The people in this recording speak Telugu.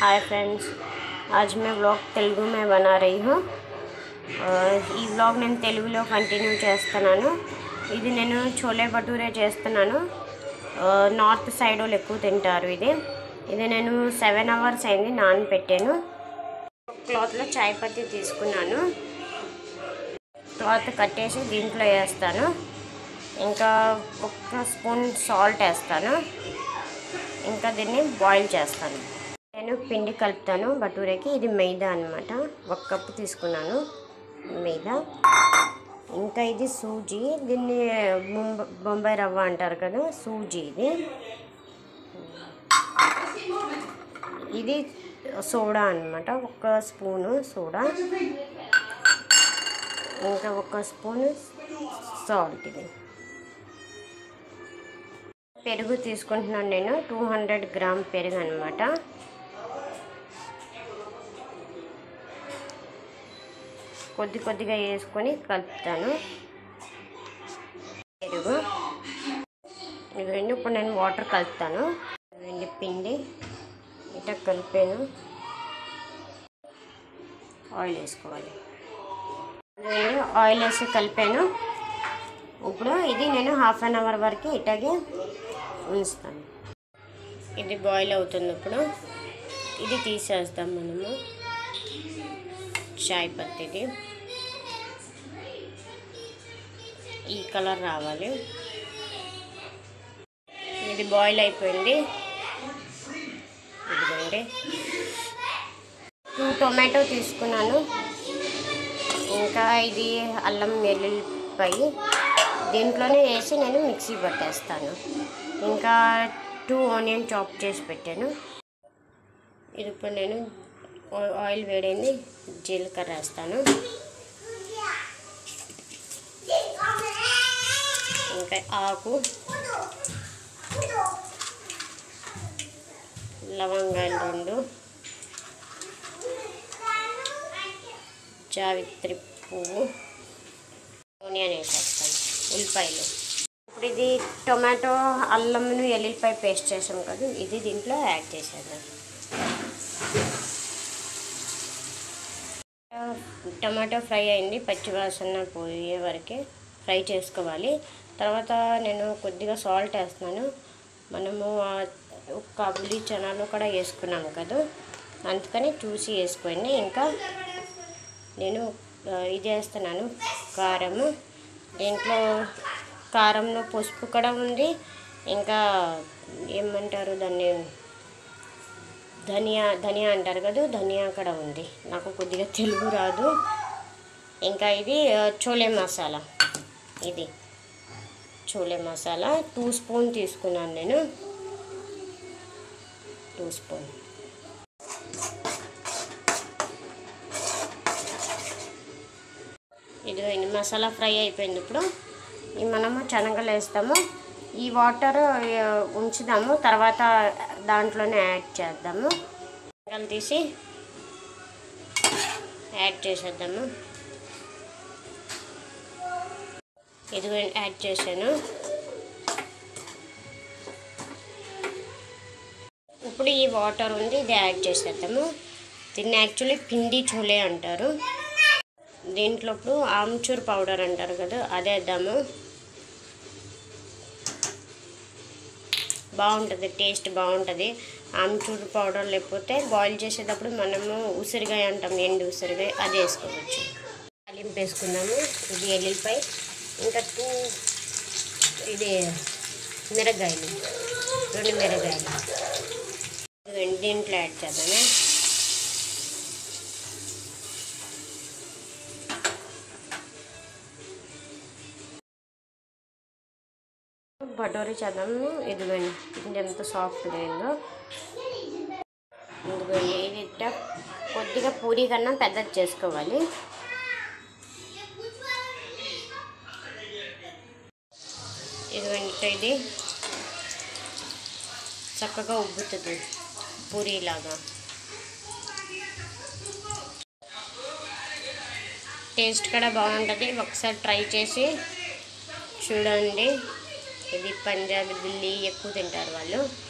हाय फ्रेंड्स आज मैं व्लॉग తెలుగు में बना रही हूँ ఈ వ్లాగ్ నేను తెలుగులో కంటిన్యూ చేస్తున్నాను ఇది నేను చోలే భటూరే చేస్తున్నాను నార్త్ సైడ్ వాళ్ళు ఎక్కువ తింటారు ఇది ఇది నేను సెవెన్ అవర్స్ అయింది నానబెట్టాను క్లాత్లో చాయ్ పత్తి తీసుకున్నాను క్లాత్ కట్టేసి దీంట్లో వేస్తాను ఇంకా ఒక స్పూన్ సాల్ట్ వేస్తాను ఇంకా దీన్ని బాయిల్ చేస్తాను నేను పిండి కలుపుతాను భటూరేకి ఇది మైదా అనమాట ఒక కప్పు తీసుకున్నాను మైదా ఇంకా ఇది సూజీ దీన్ని బొంబ బొంబాయి రవ్వ అంటారు కదా సూజీ ఇది ఇది సోడా అనమాట ఒక స్పూను సోడా ఇంకా ఒక స్పూన్ సాల్ట్ ఇది పెరుగు తీసుకుంటున్నాను నేను టూ హండ్రెడ్ గ్రామ్ పెరుగు అనమాట కొద్ది కొద్దిగా వేసుకొని కలుపుతాను పెరుగు ఇవన్నీ ఇప్పుడు నేను వాటర్ కలుపుతాను ఇవన్నీ పిండి ఇట్లా కలిపాను ఆయిల్ వేసుకోవాలి ఇవన్నీ ఆయిల్ వేసి కలిపాను ఇప్పుడు ఇది నేను హాఫ్ అన్ అవర్ వరకు ఇట్లాగే ఉంచుతాను ఇది బాయిల్ అవుతుంది ఇప్పుడు ఇది తీసేస్తాం మనము చాయ్ పత్తిది ఈ కలర్ రావాలి ఇది బాయిల్ అయిపోయింది ఇదిగోండి టూ టొమాటో తీసుకున్నాను ఇంకా ఇది అల్లం వెల్లుల్లిపాయి దీంట్లోనే వేసి నేను మిక్సీ పట్టేస్తాను ఇంకా టూ ఆనియన్ చాప్ చేసి పెట్టాను ఇది ఇప్పుడు నేను ఆయిల్ వేడైంది జీలకర్ర వేస్తాను ఇంకా ఆకు లవంగాలు రెండు జావిత్రి పువ్వు ఆనియన్ వేసేస్తాను ఉల్లిపాయలు ఇప్పుడు ఇది టొమాటో అల్లంను ఎల్లిపాయ పేస్ట్ చేసాం కదా ఇది దీంట్లో యాడ్ చేసేద్దాం టమాటో ఫ్రై అయింది పచ్చివాసన పోయే వరకే ఫ్రై చేసుకోవాలి తర్వాత నేను కొద్దిగా సాల్ట్ వేస్తున్నాను మనము కాబులి చనాలు కూడా వేసుకున్నాం కదా అందుకని చూసి వేసుకోండి ఇంకా నేను ఇది వేస్తున్నాను కారము దీంట్లో కారంలో పసుపు కూడా ఉంది ఇంకా ఏమంటారు దాన్ని ధనియా ధనియా అంటారు కదా ధనియా కూడా ఉంది నాకు కొద్దిగా తెలుగు రాదు ఇంకా ఇది చోలే మసాలా ఇది చోలే మసాలా టూ స్పూన్ తీసుకున్నాను నేను టూ స్పూన్ ఇది మసాలా ఫ్రై అయిపోయింది ఇప్పుడు ఈ మనము శనగలు వేస్తాము ఈ వాటర్ ఉంచుదాము తర్వాత దాంట్లోనే యాడ్ చేద్దాము శనగలు తీసి యాడ్ చేసేద్దాము ఇది యాడ్ చేశాను ఇప్పుడు ఈ వాటర్ ఉంది ఇది యాడ్ చేసేద్దాము దీన్ని యాక్చువల్లీ పిండి చోలే అంటారు దీంట్లో ఇప్పుడు ఆమ్చూర్ పౌడర్ అంటారు కదా అదే వేద్దాము బాగుంటుంది టేస్ట్ బాగుంటుంది ఆమ్చూర్ పౌడర్ లేకపోతే బాయిల్ చేసేటప్పుడు మనము ఉసిరికాయ అంటాం ఎండు ఉసిరికాయ అది వేసుకోవచ్చు తాలింపు వేసుకుందాము ఇది ఎల్లిపాయ ఇంకా టూ ఇది మిరగాయలు రెండు మిరగాయలు దీంట్లో యాడ్ చేద్దాము భటోరీ చేద్దాము ఇదిగోండి ఇది ఎంత సాఫ్ట్గా అయిందో ఇదిగోండి ఇది ఇట్ట కొద్దిగా పూరి కన్నా పెద్దది చేసుకోవాలి ఇదిగోండి ఇది చక్కగా ఉబ్బుతుంది పూరీలాగా టేస్ట్ కూడా బాగుంటుంది ఒకసారి ట్రై చేసి చూడండి ఇది పంజాబీ ఢిల్లీ ఎక్కువ తింటారు వాళ్ళు